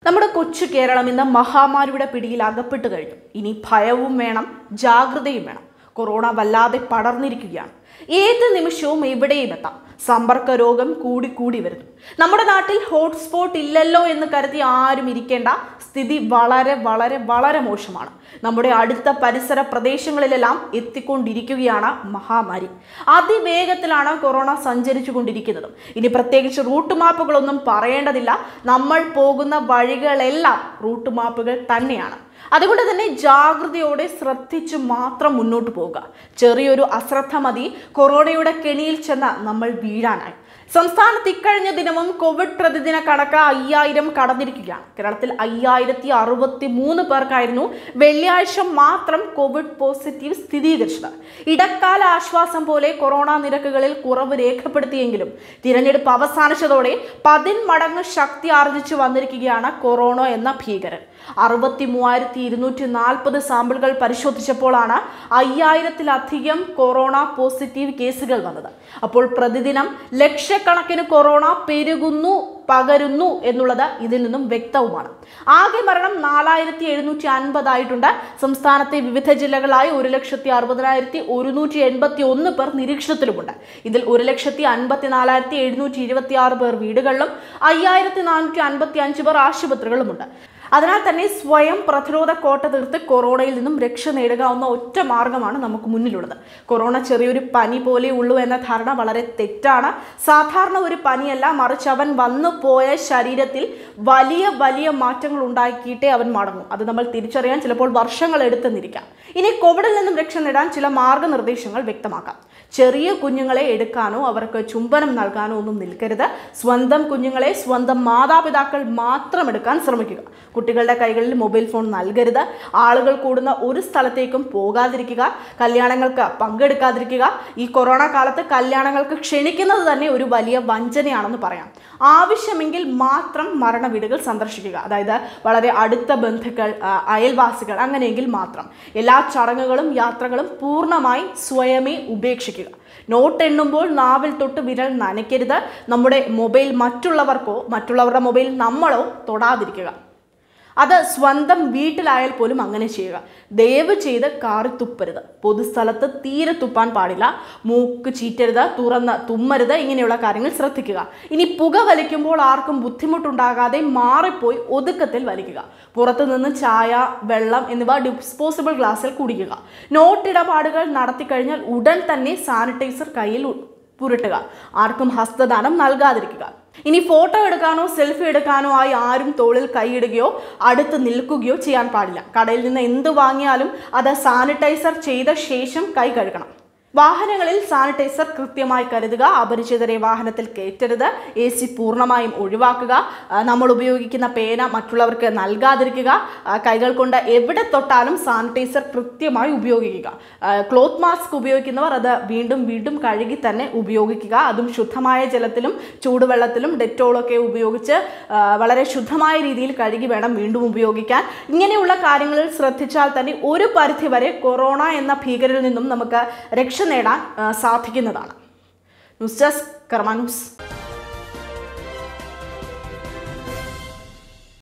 നമ്മുടെ കൊച്ചു കേരളം ഇന്ന് മഹാമാരിയുടെ പിടിയിൽ അകപ്പെട്ടു കഴിഞ്ഞു ഇനി ഭയവും വേണം ജാഗ്രതയും വേണം കൊറോണ വല്ലാതെ പടർന്നിരിക്കുകയാണ് ഏത് നിമിഷവും എവിടെയും എത്താം സമ്പർക്ക രോഗം കൂടി കൂടി വരുന്നു നമ്മുടെ നാട്ടിൽ ഹോട്ട്സ്പോട്ട് ഇല്ലല്ലോ എന്ന് കരുതി ആരും ഇരിക്കേണ്ട സ്ഥിതി വളരെ വളരെ വളരെ മോശമാണ് നമ്മുടെ അടുത്ത പരിസര പ്രദേശങ്ങളിലെല്ലാം എത്തിക്കൊണ്ടിരിക്കുകയാണ് മഹാമാരി അതിവേഗത്തിലാണ് കൊറോണ സഞ്ചരിച്ചു കൊണ്ടിരിക്കുന്നത് ഇനി പ്രത്യേകിച്ച് റൂട്ട് മാപ്പുകളൊന്നും പറയേണ്ടതില്ല നമ്മൾ പോകുന്ന വഴികളെല്ലാം റൂട്ട് മാപ്പുകൾ തന്നെയാണ് അതുകൊണ്ട് തന്നെ ജാഗ്രതയോടെ ശ്രദ്ധിച്ചു മാത്രം മുന്നോട്ട് പോവുക ചെറിയൊരു അശ്രദ്ധ മതി കൊറോണയുടെ കെണിയിൽ ചെന്ന് നമ്മൾ വീഴാനായി സംസ്ഥാനത്ത് ഇക്കഴിഞ്ഞ ദിനവും കോവിഡ് പ്രതിദിന കണക്ക് അയ്യായിരം കടന്നിരിക്കുകയാണ് കേരളത്തിൽ അയ്യായിരത്തി അറുപത്തി മൂന്ന് പേർക്കായിരുന്നു വെള്ളിയാഴ്ച മാത്രം കോവിഡ് പോസിറ്റീവ് സ്ഥിരീകരിച്ചത് ഇടക്കാല ആശ്വാസം പോലെ കൊറോണ നിരക്കുകളിൽ കുറവ് രേഖപ്പെടുത്തിയെങ്കിലും തിരഞ്ഞെടുപ്പ് അവസാനിച്ചതോടെ പതിന്മടങ്ങ് ശക്തി ആർജിച്ചു വന്നിരിക്കുകയാണ് കൊറോണ എന്ന ഭീകരൻ അറുപത്തി മൂവായിരത്തി ഇരുന്നൂറ്റി നാൽപ്പത് സാമ്പിളുകൾ പരിശോധിച്ചപ്പോഴാണ് അയ്യായിരത്തിലധികം കൊറോണ പോസിറ്റീവ് കേസുകൾ വന്നത് അപ്പോൾ പ്രതിദിനം ലക്ഷക്കണക്കിന് കൊറോണ പെരുകുന്നു പകരുന്നു എന്നുള്ളത് ഇതിൽ നിന്നും വ്യക്തവുമാണ് ആകെ മരണം നാലായിരത്തി എഴുന്നൂറ്റി അൻപതായിട്ടുണ്ട് സംസ്ഥാനത്തെ വിവിധ ജില്ലകളായി ഒരു ലക്ഷത്തി അറുപതിനായിരത്തി ഒരുന്നൂറ്റി എൺപത്തി ഒന്ന് പേർ നിരീക്ഷണത്തിലുമുണ്ട് ഇതിൽ ഒരു ലക്ഷത്തി അൻപത്തി നാലായിരത്തി എഴുന്നൂറ്റി ഇരുപത്തി ആറ് പേർ വീടുകളിലും അയ്യായിരത്തി നാനൂറ്റി അൻപത്തി അഞ്ച് പേർ ആശുപത്രികളുമുണ്ട് അതിനാൽ തന്നെ സ്വയം പ്രതിരോധ കോട്ട തീർത്ത് കൊറോണയിൽ നിന്നും രക്ഷ നേടുകാവുന്ന ഒറ്റ മാർഗമാണ് നമുക്ക് മുന്നിലുള്ളത് കൊറോണ ചെറിയൊരു പനി പോലെ ഉള്ളൂ എന്ന ധാരണ വളരെ തെറ്റാണ് സാധാരണ ഒരു പനിയല്ല മറിച്ച് അവൻ വന്നു പോയ ശരീരത്തിൽ വലിയ വലിയ മാറ്റങ്ങൾ ഉണ്ടാക്കിയിട്ടേ അവൻ മടങ്ങും അത് നമ്മൾ തിരിച്ചറിയാൻ ചിലപ്പോൾ വർഷങ്ങൾ എടുത്തെന്നിരിക്കാം ഇനി കോവിഡിൽ നിന്നും രക്ഷ നേടാൻ ചില മാർഗനിർദ്ദേശങ്ങൾ വ്യക്തമാക്കാം ചെറിയ കുഞ്ഞുങ്ങളെ എടുക്കാനോ അവർക്ക് ചുംബനം നൽകാനോ ഒന്നും നിൽക്കരുത് സ്വന്തം കുഞ്ഞുങ്ങളെ സ്വന്തം മാതാപിതാക്കൾ മാത്രം എടുക്കാൻ ശ്രമിക്കുക കുട്ടികളുടെ കൈകളിൽ മൊബൈൽ ഫോൺ നൽകരുത് ആളുകൾ കൂടുന്ന ഒരു സ്ഥലത്തേക്കും പോകാതിരിക്കുക കല്യാണങ്ങൾക്ക് പങ്കെടുക്കാതിരിക്കുക ഈ കൊറോണ കാലത്ത് കല്യാണങ്ങൾക്ക് ക്ഷണിക്കുന്നത് തന്നെ ഒരു വലിയ വഞ്ചനയാണെന്ന് പറയാം ആവശ്യമെങ്കിൽ മാത്രം മരണവീടുകൾ സന്ദർശിക്കുക അതായത് വളരെ അടുത്ത ബന്ധുക്കൾ ആ, അയൽവാസികൾ അങ്ങനെയെങ്കിൽ മാത്രം എല്ലാ ചടങ്ങുകളും യാത്രകളും പൂർണ്ണമായി സ്വയമേ ഉപേക്ഷിക്കുക നോട്ട് എണ്ണുമ്പോൾ നാവിൽ തൊട്ട് വിരൽ നനയ്ക്കരുത് നമ്മുടെ മൊബൈൽ മറ്റുള്ളവർക്കോ മറ്റുള്ളവരുടെ മൊബൈൽ നമ്മളോ തൊടാതിരിക്കുക അത് സ്വന്തം വീട്ടിലായാൽ പോലും അങ്ങനെ ചെയ്യുക ദയവ് ചെയ്ത് കാറി തുപ്പരുത് പൊതുസ്ഥലത്ത് തീരെ തുപ്പാൻ പാടില്ല മൂക്ക് ചീറ്റരുത് തുറന്ന് തുമ്മരുത് ഇങ്ങനെയുള്ള കാര്യങ്ങൾ ശ്രദ്ധിക്കുക ഇനി പുക വലിക്കുമ്പോൾ ആർക്കും ബുദ്ധിമുട്ടുണ്ടാകാതെ മാറിപ്പോയി ഒതുക്കത്തിൽ വലിക്കുക പുറത്തു നിന്ന് ചായ വെള്ളം എന്നിവ ഡിസ്പോസിബിൾ ഗ്ലാസ്സിൽ കുടിക്കുക നോട്ടിടപാടുകൾ നടത്തിക്കഴിഞ്ഞാൽ ഉടൻ തന്നെ സാനിറ്റൈസർ കയ്യിൽ ഉ- പുരട്ടുക ആർക്കും ഹസ്തദാനം നൽകാതിരിക്കുക ഇനി ഫോട്ടോ എടുക്കാനോ സെൽഫി എടുക്കാനോ ആയി ആരും തോളിൽ കൈയിടുകയോ അടുത്ത് നിൽക്കുകയോ ചെയ്യാൻ പാടില്ല കടയിൽ നിന്ന് എന്ത് വാങ്ങിയാലും അത് സാനിറ്റൈസർ ചെയ്ത ശേഷം കൈ കഴുകണം വാഹനങ്ങളിൽ സാനിറ്റൈസർ കൃത്യമായി കരുതുക അപരിചിതരെ വാഹനത്തിൽ കയറ്റരുത് എ സി പൂർണ്ണമായും ഒഴിവാക്കുക ആ, നമ്മൾ ഉപയോഗിക്കുന്ന പേന മറ്റുള്ളവർക്ക് നൽകാതിരിക്കുക ആ, കൈകൾ കൊണ്ട് എവിടെ തൊട്ടാലും സാനിറ്റൈസർ കൃത്യമായി ഉപയോഗിക്കുക ആ, ക്ലോത്ത് മാസ്ക് ഉപയോഗിക്കുന്നവർ അത് വീണ്ടും വീണ്ടും കഴുകി തന്നെ ഉപയോഗിക്കുക അതും ശുദ്ധമായ ജലത്തിലും ചൂടുവെള്ളത്തിലും ഡെറ്റോളൊക്കെ ഉപയോഗിച്ച് ആ, വളരെ ശുദ്ധമായ രീതിയിൽ കഴുകി വേണം വീണ്ടും ഉപയോഗിക്കാൻ ഇങ്ങനെയുള്ള കാര്യങ്ങളിൽ ശ്രദ്ധിച്ചാൽ തന്നെ ഒരു പരിധിവരെ കൊറോണ എന്ന ഭീകരരിൽ നിന്നും നമുക്ക് രക്ഷ നേടാൻ ആ, സാധിക്കുന്നതാണ് ന്യൂസ് ഡെസ്ക് കർമ്മ ന്യൂസ്